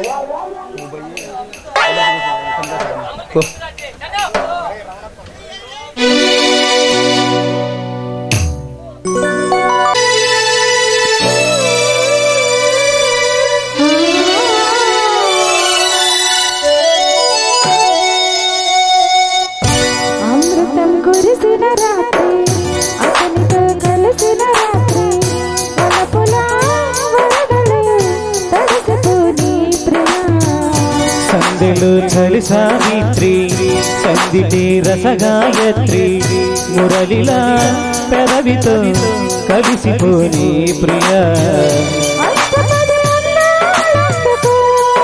అమృతం కురిసిన రాత్రి అతనితో కలిసిన రాత్రి వలపుల వరదలు తడిసిపోని ప్రియా సందెలు చలి సావిత్రి సందిటి రసగాయత్రి మురళిలా పెదవితో కలిసిపోని ప్రియా అష్టపది అన్నాళ్ళందుకు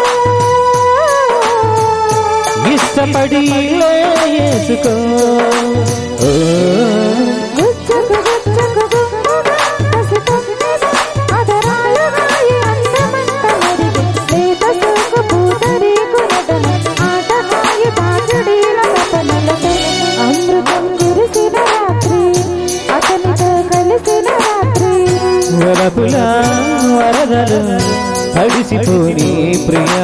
ఇష్టపడి వేసుకో ఓ, గుచ్చకు గుచ్చకు గుమ్మగా పసికన్నెగా అదరాలుగా ఈ అందమంత మరిగి లేత సోకు పూతరేకు నటన ఆటహాయి బాజుడీల తపనలతో అమృతం కురిసిన రాత్రి అతనితో కలిసిన రాత్రి వరపుల వరదలు తడిసిపోని ప్రియా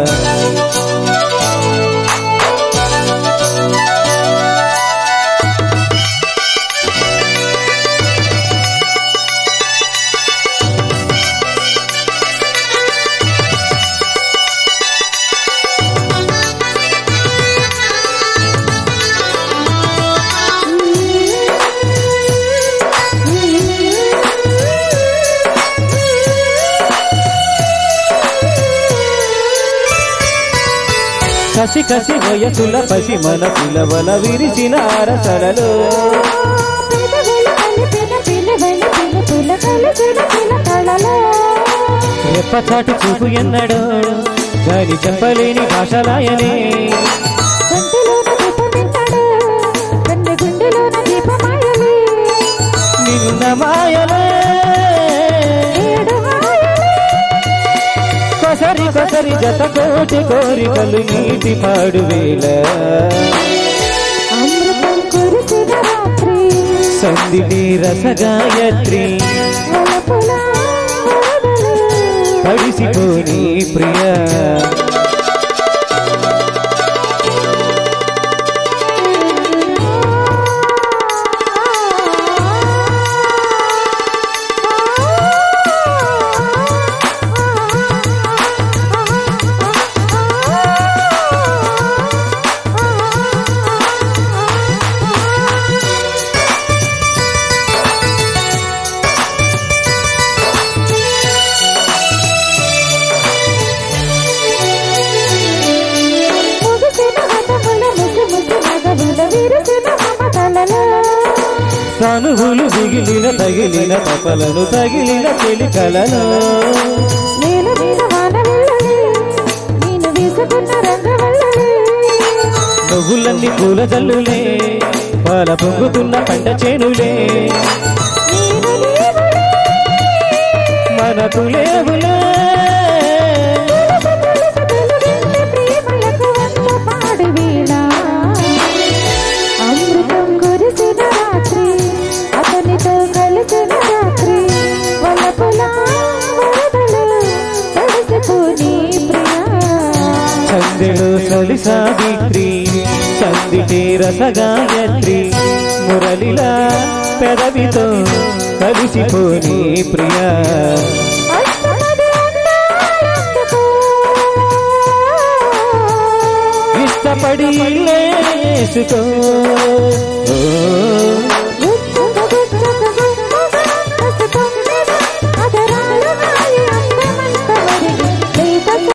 కసి కసి వయసుల పసి మన పిలవల విరిచిన అరసలలో పెదవులు కలిపిన పిలువని పిలుపుల కలిసిన పిలకలలో రెప్పచాటు చూపు ఎన్నడో దాని చెప్పలేని భాషలాయనే కంటిలోన దీపమిస్తాడు కన్నె గుండెలోన దీపమాయలే నిన్న మాయలే ఏడు మాయలే కొసరి కొసరి జత కోటి కోరికలు నీటి పాడు వేళ అమృతం కురిసిన రాత్రి సందిటి రసగాయత్రి వలపుల వరదలు కలిసిపోని ప్రియా ముగిసిన హతముల ముసి ముసి నగముల విరిసిన మమతలలో తనువులు దిగిలిన తగిలిన తపలను తగిలిన చెలికలను నేను మీద వాన వెళ్ళలే నేను వేసుకున్న రంగవల్లలే నువ్వులన్నీ పూల జల్లులే పాల పొంగుతున్న పంట చేనులే నేను నీవులే మనకు లేవులే తెలుసు తెలుగింది ప్రేమలకు వంద పాడు వేళ అమృతం కురిసిన రాత్రి అతనితో కలిసిన రాత్రి వలపుల వరదలు తడిసిపోని ప్రియా సందెడు సలి సావిత్రి సందిటి రసగాయత్రి మురళిలా పెదవితో కలిసిపోని ప్రియా అష్టపది అన్నాళ్ళందుకు ఇష్టపడి వేసుకో ఓ